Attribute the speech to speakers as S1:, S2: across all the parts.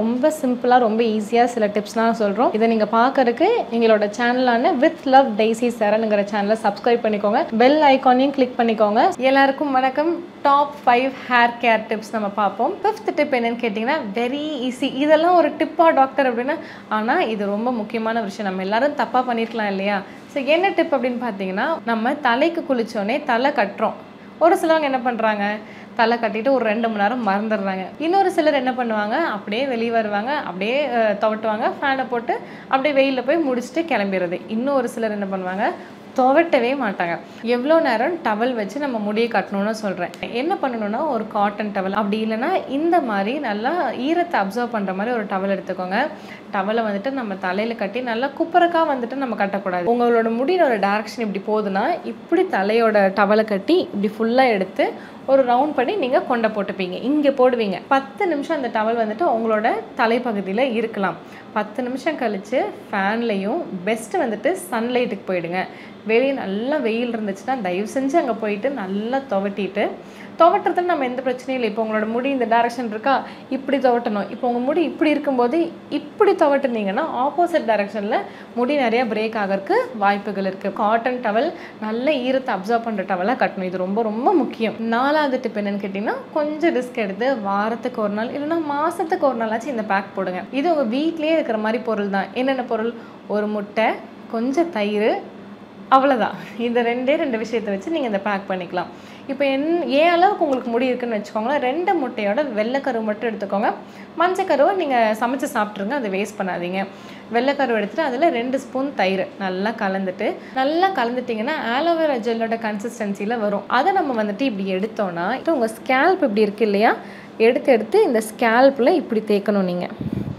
S1: ரொம்ப சிம்பிளாக ரொம்ப ஈஸியாக சில டிப்ஸ்லாம் சொல்கிறோம் இதை நீங்கள் பார்க்கறதுக்கு எங்களோட சேனலான வித் லவ் டெய்ஸி சரணுங்கிற சேனலை சப்ஸ்கிரைப் பண்ணிக்கோங்க பெல் ஐக்கானையும் கிளிக் பண்ணிக்கோங்க எல்லாருக்கும் வணக்கம் top five hair care tips நம்ம பார்ப்போம் ஃபிஃப்த் டிப் என்னன்னு கேட்டிங்கன்னா வெரி ஈஸி இதெல்லாம் ஒரு டிப்பா டாக்டர் அப்படின்னா ஆனால் இது ரொம்ப முக்கியமான விஷயம் நம்ம எல்லாரும் தப்பாக பண்ணியிருக்கலாம் இல்லையா ஸோ என்ன டிப் அப்படின்னு பார்த்தீங்கன்னா நம்ம தலைக்கு குளிச்சோடனே தலை கட்டுறோம் ஒரு சிலவங்க என்ன பண்ணுறாங்க தலை கட்டிட்டு ஒரு ரெண்டு மணி நேரம் மறந்துடுறாங்க இன்னொரு சிலர் என்ன பண்ணுவாங்க அப்படியே வெளியே வருவாங்க அப்படியே அஹ், துவட்டுவாங்க ஃபேனை போட்டு அப்படியே வெயிலில் போய் முடிச்சுட்டு கிளம்பிடுறது இன்னொரு சிலர் என்ன பண்ணுவாங்க துவட்டவே மாட்டாங்க எவ்வளோ நேரம் டவல் வச்சு நம்ம முடியை கட்டணும்னு சொல்கிறேன் என்ன பண்ணணும்னா ஒரு காட்டன் டவல் அப்படி இல்லைன்னா இந்த மாதிரி நல்லா ஈரத்தை அப்சர்வ் பண்ணுற மாதிரி ஒரு டவல் எடுத்துக்கோங்க டவலை வந்துட்டு நம்ம தலையில் கட்டி நல்லா குப்பரக்கா வந்துட்டு நம்ம கட்டக்கூடாது உங்களோட முடியோட டேரக்ஷன் இப்படி போகுதுன்னா இப்படி தலையோட டவலை கட்டி இப்படி ஃபுல்லாக எடுத்து ஒரு ரவுண்ட் பண்ணி நீங்கள் கொண்டை போட்டுப்பீங்க இங்கே போடுவீங்க பத்து நிமிஷம் அந்த டவல் வந்துட்டு உங்களோட தலைப்பகுதியில் இருக்கலாம் பத்து நிமிஷம் கழித்து ஃபேன்லேயும் பெஸ்ட்டு வந்துட்டு சன்லைட்டுக்கு போயிடுங்க வெளியே நல்லா வெயில் இருந்துச்சுன்னா தயவு செஞ்சு அங்கே போயிட்டு நல்லா துவட்டிட்டு துவட்டுறதுல நம்ம எந்த பிரச்சனையும் இல்லை இப்போ உங்களோட முடி இந்த டைரக்ஷன் இருக்கா இப்படி துவட்டணும் இப்போ உங்கள் முடி இப்படி இருக்கும்போது இப்படி துவட்டுனீங்கன்னா ஆப்போசிட் டைரக்ஷனில் முடி நிறைய பிரேக் ஆகிறதுக்கு வாய்ப்புகள் இருக்குது காட்டன் டவல் நல்ல ஈரத்தை அப்சர்வ் பண்ணுற டவலாக கட்டணும் இது ரொம்ப ரொம்ப முக்கியம் நாலாவது டிப் என்னன்னு கேட்டிங்கன்னா கொஞ்சம் ரிஸ்க் எடுத்து வாரத்துக்கு ஒரு நாள் இல்லைன்னா மாதத்துக்கு ஒரு நாளாச்சும் இந்த பேக் போடுங்க இது உங்கள் வீட்லேயே இருக்கிற மாதிரி பொருள் தான் என்னென்ன பொருள் ஒரு முட்டை கொஞ்சம் தயிர் அவ்வளோதான் இந்த ரெண்டே ரெண்டு விஷயத்தை வச்சு நீங்கள் இந்த பேக் பண்ணிக்கலாம் இப்போ என் ஏன் அளவுக்கு உங்களுக்கு முடி இருக்குன்னு வச்சுக்கோங்களேன் ரெண்டு முட்டையோட வெள்ளைக்கரு மட்டும் எடுத்துக்கோங்க மஞ்சக்கருவை நீங்கள் சமைச்சு சாப்பிட்ருங்க அதை வேஸ்ட் பண்ணாதீங்க வெள்ளைக்கருவை எடுத்துகிட்டு அதில் ரெண்டு ஸ்பூன் தயிர் நல்லா கலந்துட்டு நல்லா கலந்துட்டிங்கன்னா ஆலோவேரா ஜெல்லோட கன்சிஸ்டன்சியில் வரும் அதை நம்ம வந்துட்டு இப்படி எடுத்தோன்னா இப்போ உங்கள் ஸ்கேல்ப் இப்படி இருக்கு இல்லையா எடுத்து எடுத்து இந்த ஸ்கேல்பில் இப்படி தேய்க்கணும் நீங்கள்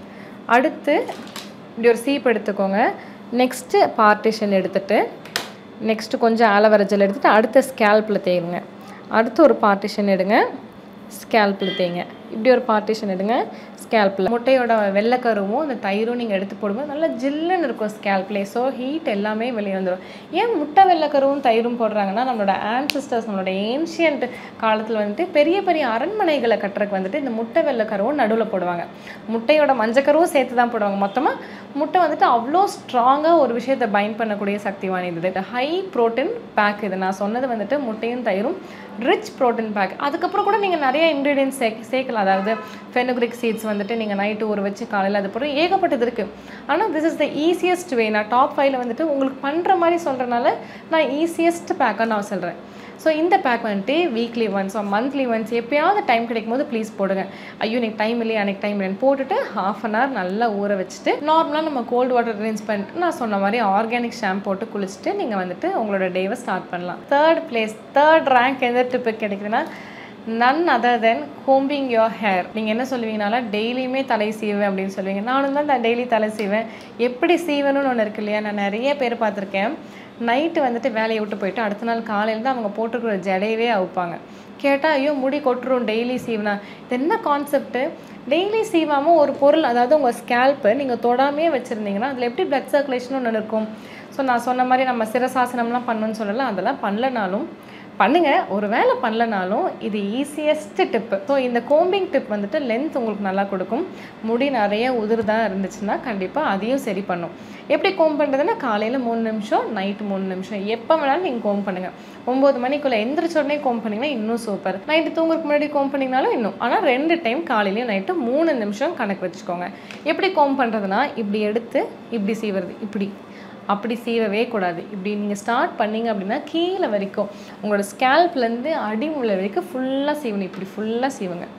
S1: அடுத்து இப்படி ஒரு சீப் எடுத்துக்கோங்க நெக்ஸ்ட்டு பார்ட்டிஷன் எடுத்துட்டு நெக்ஸ்ட்டு கொஞ்சம் ஆலோவேரா ஜெல் எடுத்துகிட்டு அடுத்த ஸ்கேல்பில் தேய்ங்க அடுத்து ஒரு பார்ட்டிஷன் எடுங்க ஸ்கேல்பில் தேய்ங்க இப்படி ஒரு பார்ட்டிஷன் எடுங்க ஸ்கேல்பில் முட்டையோட வெள்ளைக்கருவும் அந்த தயிரும் நீங்கள் எடுத்து போடும்போது நல்லா ஜில்லுன்னு இருக்கும் ஸ்கேல்ப்லே ஸோ ஹீட் எல்லாமே வெளியே வந்துடும் ஏன் முட்டை வெள்ளைக்கருவும் தயிரும் போடுறாங்கன்னா நம்மளோட ஆன்சிஸ்டர்ஸ் நம்மளோட ஏன்ஷியன்ட் காலத்தில் வந்துட்டு பெரிய பெரிய அரண்மனைகளை கட்டுறதுக்கு வந்துட்டு இந்த முட்டை வெள்ளைக்கருவும் நடுவில் போடுவாங்க முட்டையோட மஞ்சக்கருவும் சேர்த்து தான் போடுவாங்க மொத்தமாக முட்டை வந்துட்டு அவ்வளோ ஸ்ட்ராங்காக ஒரு விஷயத்தை பைண்ட் பண்ணக்கூடிய சக்தி வாய்ந்தது ஹை ப்ரோட்டீன் பேக் இது நான் சொன்னது வந்துட்டு முட்டையும் தயிரும் ரிச் ப்ரோட்டீன் பேக் அதுக்கப்புறம் கூட நீங்கள் நிறைய இன்க்ரீடியன்ஸ் சே சேர்க்கலாம் அதாவது ஃபெனுக்ரிக் சீட்ஸ் வந்துட்டு நீங்கள் நைட்டு ஊற வச்சு காலையில் அது போகிற ஏகப்பட்டது இருக்குது ஆனால் this is the easiest way நான் டாப் ஃபைவ்ல வந்துட்டு உங்களுக்கு பண்ணுற மாதிரி சொல்கிறனால நான் ஈஸியஸ்ட் பேக்காக நான் சொல்கிறேன் ஸோ இந்த பேக் வந்துட்டு வீக்லி ஒன்ஸ் மந்த்லி ஒன்ஸ் எப்பயாவது டைம் கிடைக்கும் போது ப்ளீஸ் போடுங்க ஐயோ எனக்கு டைம் இல்லையா எனக்கு டைம் இல்லைன்னு போட்டுட்டு ஹாஃப் அன் ஹவர் நல்லா ஊற வச்சுட்டு நார்மலாக நம்ம கோல்டு வாட்டர் ரின்ஸ் பண்ணிட்டு நான் சொன்ன மாதிரி ஆர்கானிக் ஷாம்பு போட்டு குளிச்சுட்டு நீங்கள் வந்துட்டு உங்களோட டேவை ஸ்டார்ட் பண்ணலாம் தேர்ட் பிளேஸ் தேர்ட் ரேங்க் எந்த டிப்பு கிடைக்குதுன்னா none other than combing your hair நீங்கள் என்ன சொல்லுவீங்கனால டெய்லியுமே தலை சீவேன் அப்படின்னு சொல்லுவீங்க நானும் தான் டெய்லி தலை சீவேன் எப்படி சீவணும்னு ஒன்று இருக்கு இல்லையா நான் நிறைய பேர் பார்த்துருக்கேன் நைட்டு வந்துட்டு வேலையை விட்டு போயிட்டு அடுத்த நாள் காலையில் தான் அவங்க போட்டுருக்கிற ஜடையவே அவுப்பாங்க கேட்டால் ஐயோ முடி கொட்டுரும் டெய்லி சீவனா இது என்ன கான்செப்ட்டு டெய்லி சீவாமல் ஒரு பொருள் அதாவது உங்கள் ஸ்கேல்ப்பை நீங்கள் தொடாமையே வச்சுருந்தீங்கன்னா அதில் எப்படி பிளட் சர்க்குலேஷன் ஒன்று இருக்கும் ஸோ நான் சொன்ன மாதிரி நம்ம சிரசாசனம்லாம் பண்ணணும்னு சொல்லலாம் அதெல்லாம் பண்ணலனாலும் பண்ணுங்க ஒரு வேலை பண்ணலனாலும் இது ஈஸியஸ்ட் டிப்பு ஸோ இந்த கோம்பிங் டிப் வந்துட்டு லென்த் உங்களுக்கு நல்லா கொடுக்கும் முடி நிறைய உதிர்தான் இருந்துச்சுன்னா கண்டிப்பாக அதையும் சரி பண்ணும் எப்படி கோம் பண்ணுறதுன்னா காலையில் மூணு நிமிஷம் நைட்டு மூணு நிமிஷம் எப்போ வேணாலும் நீங்கள் கோம் பண்ணுங்கள் ஒம்பது மணிக்குள்ளே எந்திரிச்ச உடனே கோம் பண்ணிங்கன்னா இன்னும் சூப்பர் நைட்டு தூங்குறதுக்கு முன்னாடி கோம் பண்ணிங்கனாலும் இன்னும் ஆனால் ரெண்டு டைம் காலையிலையும் நைட்டு மூணு நிமிஷம் கணக்கு வச்சுக்கோங்க எப்படி கோம் பண்ணுறதுனா இப்படி எடுத்து இப்படி சீவுறது இப்படி அப்படி சீவவே கூடாது இப்படி நீங்கள் ஸ்டார்ட் பண்ணீங்க அப்படின்னா கீழே வரைக்கும் உங்களோட ஸ்கேல்ப்லேருந்து அடிமுள்ள வரைக்கும் ஃபுல்லாக சீவணும் இப்படி ஃபுல்லாக சீவுங்க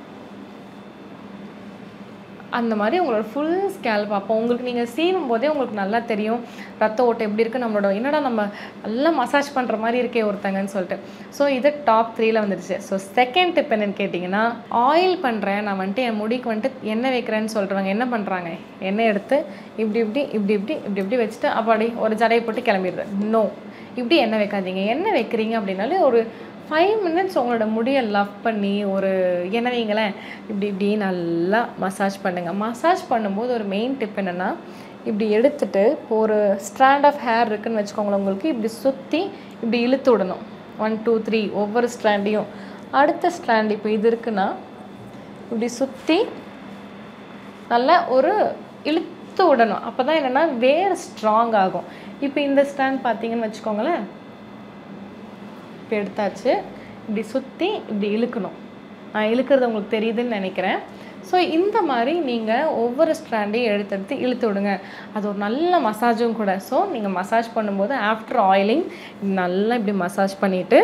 S1: அந்த மாதிரி உங்களோட ஃபுல் ஸ்கேல்ப் அப்போ உங்களுக்கு நீங்கள் சீவும் போதே உங்களுக்கு நல்லா தெரியும் ரத்த ஓட்டம் எப்படி இருக்குது நம்மளோட என்னடா நம்ம நல்லா மசாஜ் பண்ணுற மாதிரி இருக்கே ஒருத்தங்கன்னு சொல்லிட்டு ஸோ இது டாப் த்ரீல வந்துடுச்சு ஸோ செகண்ட் டிப் என்னன்னு கேட்டிங்கன்னா ஆயில் பண்ணுறேன் நான் வந்துட்டு என் முடிக்கு வந்துட்டு எண்ணெய் வைக்கிறேன்னு சொல்கிறவங்க என்ன பண்ணுறாங்க எண்ணெய் எடுத்து இப்படி இப்படி இப்படி இப்படி இப்படி இப்படி வச்சுட்டு அப்பாடி ஒரு ஜடையை போட்டு கிளம்பிடுது நோ இப்படி எண்ணெய் வைக்காதீங்க எண்ணெய் வைக்கிறீங்க அப்படின்னாலே ஒரு ஃபைவ் மினிட்ஸ் உங்களோட முடியை லவ் பண்ணி ஒரு என்ன வைங்களேன் இப்படி இப்படி நல்லா மசாஜ் பண்ணுங்கள் மசாஜ் பண்ணும்போது ஒரு மெயின் டிப் என்னென்னா இப்படி எடுத்துட்டு இப்போ ஒரு ஸ்ட்ராண்ட் ஆஃப் ஹேர் இருக்குன்னு வச்சுக்கோங்களேன் உங்களுக்கு இப்படி சுற்றி இப்படி இழுத்து விடணும் ஒன் டூ த்ரீ ஒவ்வொரு ஸ்ட்ராண்டையும் அடுத்த ஸ்ட்ராண்ட் இப்போ இது இருக்குன்னா இப்படி சுற்றி நல்லா ஒரு இழுத்து விடணும் அப்போ தான் என்னென்னா வேர் ஸ்ட்ராங் ஆகும் இப்போ இந்த ஸ்டாண்ட் பார்த்தீங்கன்னு வச்சுக்கோங்களேன் இப்போ எடுத்தாச்சு இப்படி சுற்றி இப்படி இழுக்கணும் நான் இழுக்கிறது உங்களுக்கு தெரியுதுன்னு நினைக்கிறேன் ஸோ இந்த மாதிரி நீங்கள் ஒவ்வொரு ஸ்ட்ராண்டையும் எடுத்து எடுத்து இழுத்து விடுங்க அது ஒரு நல்ல மசாஜும் கூட ஸோ நீங்கள் மசாஜ் பண்ணும்போது ஆஃப்டர் ஆயிலிங் நல்லா இப்படி மசாஜ் பண்ணிவிட்டு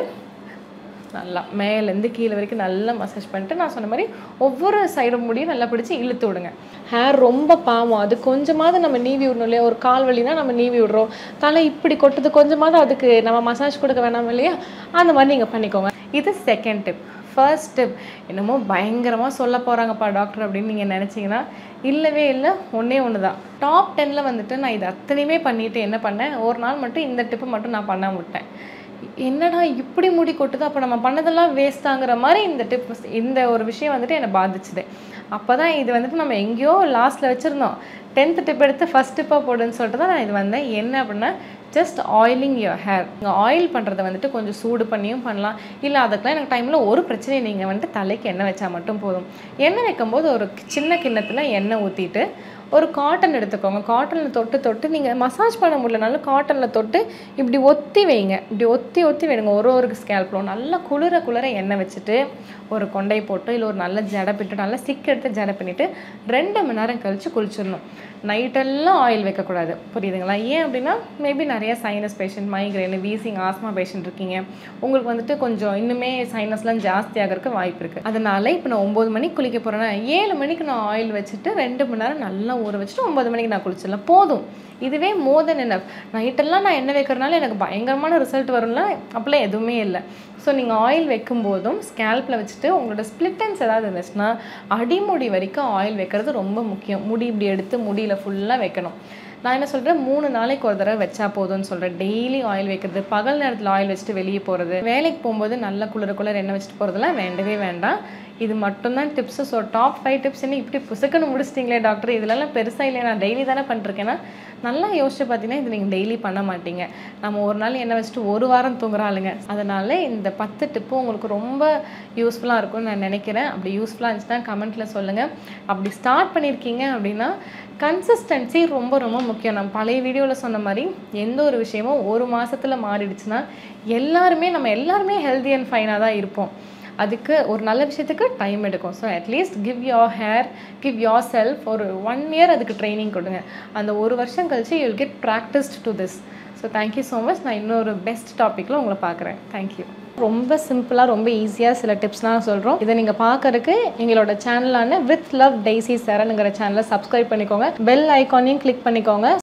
S1: நல்லா மேலேருந்து கீழே வரைக்கும் நல்லா மசாஜ் பண்ணிட்டு நான் சொன்ன மாதிரி ஒவ்வொரு சைடும் முடியும் நல்லா பிடிச்சி இழுத்து விடுங்க ஹேர் ரொம்ப பாவம் அது கொஞ்சமாவது நம்ம நீவி விடணும் இல்லையா ஒரு கால் வலினா நம்ம நீவி விடுறோம் தலை இப்படி கொட்டுது கொஞ்சமாவது அதுக்கு நம்ம மசாஜ் கொடுக்க வேணாம் இல்லையா அந்த மாதிரி நீங்கள் பண்ணிக்கோங்க இது செகண்ட் டிப் ஃபர்ஸ்ட் டிப் என்னமோ பயங்கரமாக சொல்ல போகிறாங்கப்பா டாக்டர் அப்படின்னு நீங்கள் நினச்சிங்கன்னா இல்லவே இல்லை ஒன்றே ஒன்று தான் டாப் டென்னில் வந்துட்டு நான் இது அத்தனையுமே பண்ணிவிட்டு என்ன பண்ணேன் ஒரு நாள் மட்டும் இந்த டிப்பு மட்டும் நான் பண்ண விட்டேன் என்னடா இப்படி முடி கொட்டுது அப்போ நம்ம பண்ணதெல்லாம் வேஸ்ட்டாங்கிற மாதிரி இந்த டிப் இந்த ஒரு விஷயம் வந்துட்டு என்னை பாதிச்சுது அப்போ தான் இது வந்துட்டு நம்ம எங்கேயோ லாஸ்ட்டில் வச்சுருந்தோம் டென்த்து டிப் எடுத்து ஃபஸ்ட் டிப்பாக போடுன்னு சொல்லிட்டு தான் நான் இது வந்தேன் என்ன அப்படின்னா ஜஸ்ட் ஆயிலிங் யுவர் ஹேர் நீங்கள் ஆயில் பண்ணுறத வந்துட்டு கொஞ்சம் சூடு பண்ணியும் பண்ணலாம் இல்லை அதுக்கெலாம் எனக்கு டைமில் ஒரு பிரச்சனையும் நீங்கள் வந்துட்டு தலைக்கு எண்ணெய் வச்சா மட்டும் போதும் எண்ணெய் வைக்கும்போது ஒரு சின்ன கிண்ணத்தில் எண்ணெய் ஊற்றிட்டு ஒரு காட்டன் எடுத்துக்கோங்க காட்டனில் தொட்டு தொட்டு நீங்கள் மசாஜ் பண்ண முடியலனாலும் காட்டனில் தொட்டு இப்படி ஒத்தி வைங்க இப்படி ஒத்தி ஒத்தி வைங்க ஒரு ஒரு ஸ்கேல்ப்லும் நல்லா குளிர குளிர எண்ணெய் வச்சுட்டு ஒரு கொண்டை போட்டு இல்லை ஒரு நல்ல ஜடை பிட்டு நல்லா சிக் எடுத்து ஜடை பண்ணிவிட்டு ரெண்டு மணி நேரம் கழித்து குளிச்சிடணும் நைட்டெல்லாம் ஆயில் வைக்கக்கூடாது புரியுதுங்களா ஏன் அப்படின்னா மேபி நிறைய sinus patient migraine wheezing asthma patient இருக்கீங்க உங்களுக்கு வந்துட்டு கொஞ்சம் இன்னுமே சைனஸ்லாம் ஜாஸ்தி ஆகிறதுக்கு வாய்ப்பு இருக்குது அதனால இப்போ நான் ஒம்பது மணிக்கு குளிக்க போகிறேன்னா ஏழு மணிக்கு நான் ஆயில் வச்சுட்டு ரெண்டு மணி நேரம் நல்லா ஊற வச்சுட்டு ஒம்பது மணிக்கு நான் குளிச்சிடலாம் போதும் இதுவே மோர் தென் என்ன நைட்டெல்லாம் நான் எண்ணெய் வைக்கிறதுனால எனக்கு பயங்கரமான ரிசல்ட் வரும்ல அப்போலாம் எதுவுமே இல்லை ஸோ நீங்கள் ஆயில் வைக்கும்போதும் ஸ்கேல்பில் வச்சுட்டு உங்களோட ஸ்ப்ளிட்டன்ஸ் ஏதாவது இருந்துச்சுன்னா அடிமுடி வரைக்கும் ஆயில் வைக்கிறது ரொம்ப முக்கியம் முடி இப்படி எடுத்து முடியில் ஃபுல்லாக வைக்கணும் நான் என்ன சொல்கிறேன் மூணு நாளைக்கு ஒரு தடவை வச்சா போதும்னு சொல்கிறேன் டெய்லி ஆயில் வைக்கிறது பகல் நேரத்தில் ஆயில் வச்சுட்டு வெளியே போகிறது வேலைக்கு போகும்போது நல்ல குளிர குளிர எண்ணெய் வச்சுட்டு போகிறதுலாம் வேண்டவே வேண்டாம் இது மட்டும்தான் tips so top five tips என்ன இப்படி புசுக்குன்னு முடிச்சிட்டிங்களே டாக்டர் இதெல்லாம் பெருசாக இல்லை நான் டெய்லி தானே பண்ணிருக்கேன்னா நல்லா யோசிச்சு பார்த்தீங்கன்னா இது நீங்கள் டெய்லி பண்ண மாட்டீங்க நம்ம ஒரு நாள் எண்ணெய் வச்சுட்டு ஒரு வாரம் தூங்குறாளுங்க அதனால் இந்த பத்து டிப்பும் உங்களுக்கு ரொம்ப யூஸ்ஃபுல்லாக இருக்கும்னு நான் நினைக்கிறேன் அப்படி யூஸ்ஃபுல்லாக இருந்துச்சுன்னா கமெண்ட்டில் சொல்லுங்கள் அப்படி ஸ்டார்ட் பண்ணியிருக்கீங்க அப்படின்னா கன்சிஸ்டன்சி ரொம்ப ரொம்ப முக்கியம் நான் பழைய வீடியோவில் சொன்ன மாதிரி எந்த ஒரு விஷயமும் ஒரு மாதத்தில் மாறிடுச்சுன்னா எல்லாருமே நம்ம எல்லாருமே ஹெல்தி அண்ட் ஃபைனாக தான் இருப்போம் அதுக்கு ஒரு நல்ல விஷயத்துக்கு டைம் எடுக்கும் so at least give your hair give yourself ஒரு ஒன் இயர் அதுக்கு ட்ரைனிங் கொடுங்க அந்த ஒரு வருஷம் கழிச்சு you'll get practised to this so thank you so much நான் இன்னொரு பெஸ்ட் டாப்பிக்கில் உங்களை பார்க்குறேன் தேங்க்யூ ரொம்ப சிம்பிளாக ரொம்ப ஈஸியாக சில டிப்ஸ்லாம் சொல்கிறோம் இதை நீங்கள் பார்க்கறதுக்கு எங்களோட சேனலான வித் லவ் டெய்ஸி சரணுங்கிற சேனலை சப்ஸ்கிரைப் பண்ணிக்கோங்க பெல் ஐக்கானையும் கிளிக் பண்ணிக்கோங்க